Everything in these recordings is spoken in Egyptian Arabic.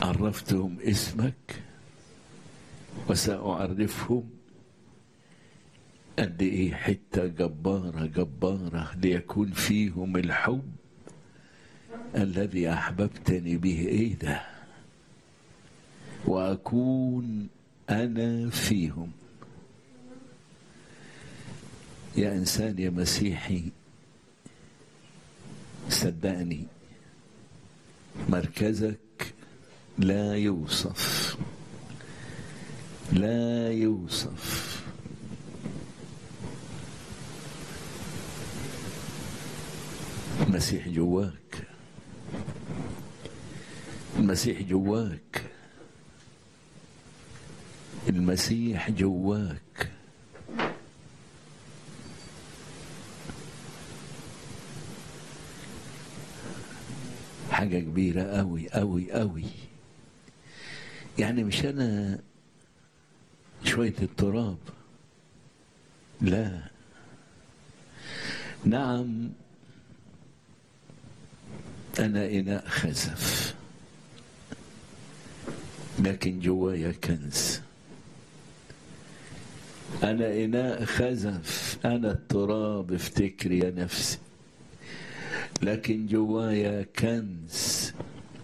عرفتهم اسمك وسأعرفهم قد ايه حتة جبارة جبارة ليكون فيهم الحب الذي أحببتني به ايه ده وأكون أنا فيهم يا إنسان يا مسيحي صدقني مركزك لا يوصف لا يوصف المسيح جواك المسيح جواك المسيح جواك حاجة كبيرة أوي أوي أوي يعني مش أنا شوية التراب لا نعم أنا إناء خزف لكن جوايا كنز أنا إناء خزف أنا التراب افتكري يا نفسي لكن جوايا كنز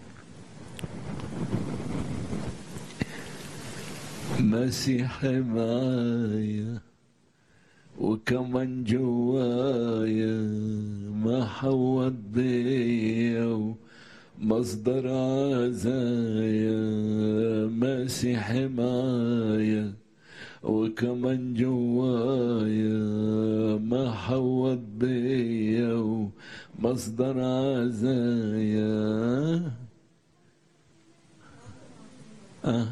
مسيحي معايا وكمان جوايا ما حوض بيا مصدر عزايا مسيحي معايا وكمان جوايا ما حوض بيا مصدر عزايا آه.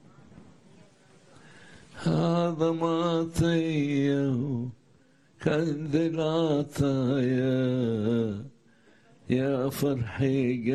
هذا معطيه كنز العطايا يا فرحي